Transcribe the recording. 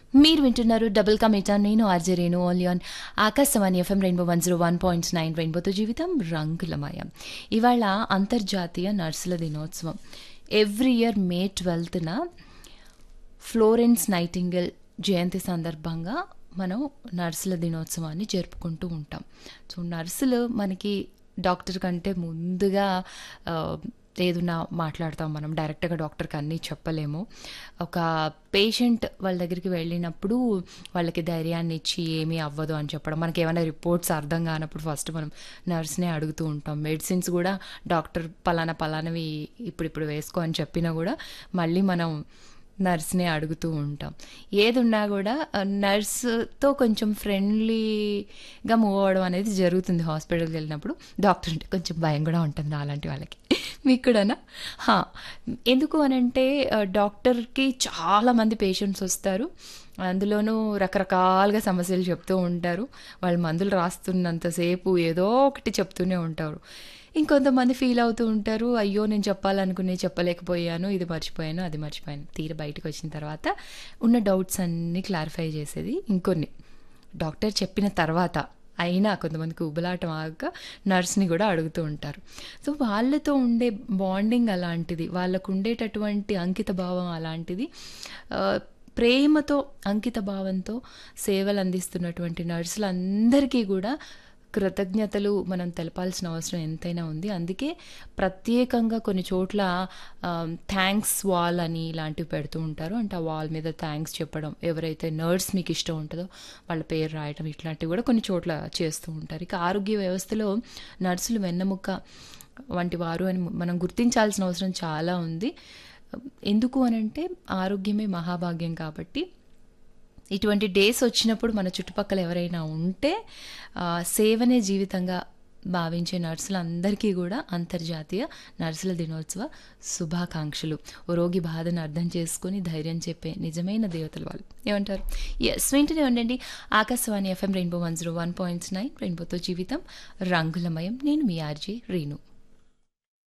మీరు వింటున్నారు డబుల్ కమిటా నేను RJ Renu only on Akashvani FM rainbow one zero one point nine రెయిన్బోతో జీవితం రంగులమయం ఇవాళ అంతర్జాతీయ నర్సుల దినోత్సవం ఎవ్రీ ఇయర్ మే ట్వెల్త్న ఫ్లోరెన్స్ నైటింగల్ జయంతి సందర్భంగా మనం నర్సుల దినోత్సవాన్ని జరుపుకుంటూ ఉంటాం సో నర్సులు మనకి డాక్టర్ కంటే ముందుగా ఆ, ఏదున్నా మాట్లాడతాం మనం డైరెక్ట్గా డాక్టర్కి అన్నీ చెప్పలేము ఒక పేషెంట్ వాళ్ళ దగ్గరికి వెళ్ళినప్పుడు వాళ్ళకి ధైర్యాన్ని ఇచ్చి ఏమీ అవ్వదు అని చెప్పడం మనకి ఏమైనా రిపోర్ట్స్ అర్థం కానప్పుడు ఫస్ట్ మనం నర్స్నే అడుగుతూ ఉంటాం మెడిసిన్స్ కూడా డాక్టర్ పలానా పలానవి ఇప్పుడిప్పుడు వేసుకో అని చెప్పినా కూడా మళ్ళీ మనం నర్స్నే అడుగుతూ ఉంటాం ఏది ఉన్నా కూడా ఆ, నర్స్తో కొంచెం ఫ్రెండ్లీగా మూవ్ అవ్వడం అనేది జరుగుతుంది హాస్పిటల్కి వెళ్ళినప్పుడు డాక్టర్ అంటే కొంచెం భయం కూడా ఉంటుంది అలాంటి వాళ్ళకి మీకు కూడానా హా, ఎందుకు అనంటే ఆ, డాక్టర్కి చాలామంది పేషెంట్స్ వస్తారు అందులోనూ రకరకాలుగా సమస్యలు చెప్తూ ఉంటారు వాళ్ళు మందులు రాస్తున్నంతసేపు ఏదో ఒకటి చెప్తూనే ఉంటారు ఇంకొంతమంది ఫీల్ అవుతూ ఉంటారు అయ్యో నేను చెప్పాలనుకునే చెప్పలేకపోయాను ఇది మర్చిపోయాను అది మర్చిపోయాను తీర బయటకు వచ్చిన తర్వాత ఉన్న డౌట్స్ అన్నీ క్లారిఫై చేసేది ఇంకొన్ని డాక్టర్ చెప్పిన తర్వాత అయినా కొంతమందికి ఉబలాటం ఆగక నర్స్ని కూడా అడుగుతూ ఉంటారు సో వాళ్ళతో ఉండే బాండింగ్ అలాంటిది వాళ్ళకు ఉండేటటువంటి అంకిత భావం అలాంటిది ఆ, ప్రేమతో అంకిత భావంతో సేవలు అందిస్తున్నటువంటి నర్సులందరికీ కూడా కృతజ్ఞతలు మనం తెలపాల్సిన అవసరం ఎంతైనా ఉంది అందుకే ప్రత్యేకంగా కొన్ని చోట్ల థ్యాంక్స్ వాల్ అని ఇలాంటివి పెడుతూ ఉంటారు అంటే ఆ వాల్ మీద థ్యాంక్స్ చెప్పడం ఎవరైతే నర్స్ మీకు ఇష్టం ఉంటుందో వాళ్ళ పేరు రాయడం ఇట్లాంటివి కూడా కొన్ని చోట్ల చేస్తూ ఉంటారు ఇక ఆరోగ్య వ్యవస్థలో నర్సులు వెన్నెముక వంటి వారు అని మనం గుర్తించాల్సిన అవసరం చాలా ఉంది ఎందుకు అనంటే ఆరోగ్యమే మహాభాగ్యం కాబట్టి ఇటువంటి డేస్ వచ్చినప్పుడు మన చుట్టుపక్కల ఎవరైనా ఉంటే ఆ, సేవనే జీవితంగా భావించే నర్సులందరికీ కూడా అంతర్జాతీయ నర్సుల దినోత్సవ శుభాకాంక్షలు ఓ రోగి బాధను అర్థం చేసుకొని ధైర్యం చెప్పే నిజమైన దేవతలు వాళ్ళు ఏమంటారు ఎస్ వెంటనే ఉండండి Akashvani FM rainbow one zero one point nine రెయిన్బోతో జీవితం రంగులమయం నేను మీ ఆర్జే రీను